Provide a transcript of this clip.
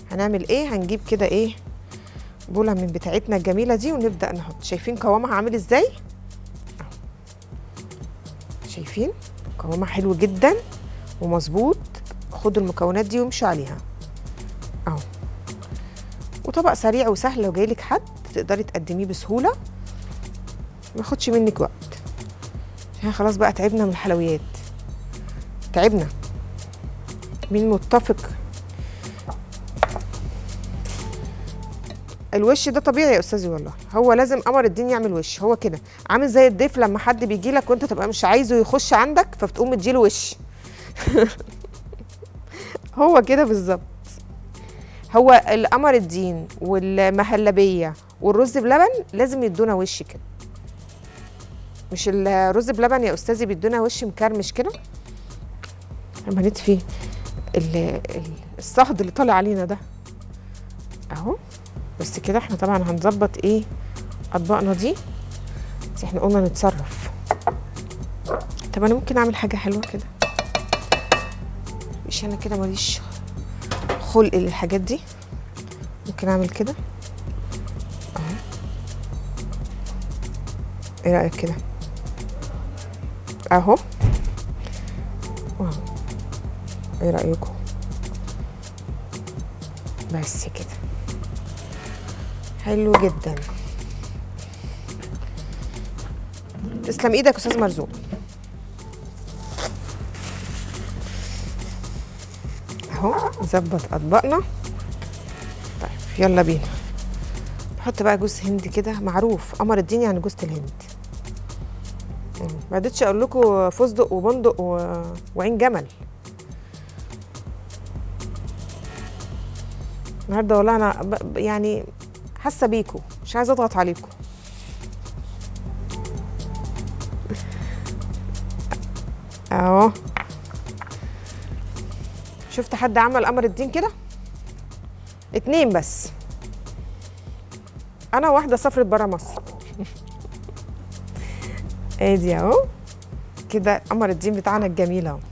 هنعمل ايه هنجيب كده ايه بوله من بتاعتنا الجميله دي ونبدا نحط شايفين قوامها عامل ازاي أهو. شايفين قوامها حلو جدا ومظبوط خدوا المكونات دي وامشوا عليها اهو وطبق سريع وسهل لو جايلك حد تقدري تقدميه بسهوله ما ياخدش منك وقت عشان خلاص بقى تعبنا من الحلويات تعبنا مين متفق الوش ده طبيعي يا استاذي والله هو لازم قمر الدين يعمل وش هو كده عامل زي الضيف لما حد بيجي لك وانت تبقى مش عايزه يخش عندك فبتقوم مديله وش هو كده بالظبط هو القمر الدين والمهلبيه والرز بلبن لازم يدونا وش كده مش الرز بلبن يا استاذي بيدونا وش مكرمش كده لما نطفي ال- ال- الصهد اللي طالع علينا ده اهو بس كده احنا طبعا هنظبط ايه اطباقنا دي بس احنا قلنا نتصرف طب انا ممكن اعمل حاجه حلوه كده مش انا كده ماليش خلق للحاجات دي ممكن اعمل كده اهو ايه رايك كده اهو واو ايه رايكم بس كده حلو جدا تسلم ايدك يا استاذ مرزوق اهو نظبط اطباقنا طيب يلا بينا نحط بقى جوز هند كده معروف قمر الدين يعني جوز الهند مم. ما قدرتش اقول لكم فستق وبندق و... وعين جمل النهارده والله انا ب... ب- يعني حاسه بيكم مش عايزه اضغط عليكم اهو شفت حد عمل قمر الدين كده اتنين بس انا واحده سافرت برا مصر ادي اهو كده قمر الدين بتاعنا الجميل اهو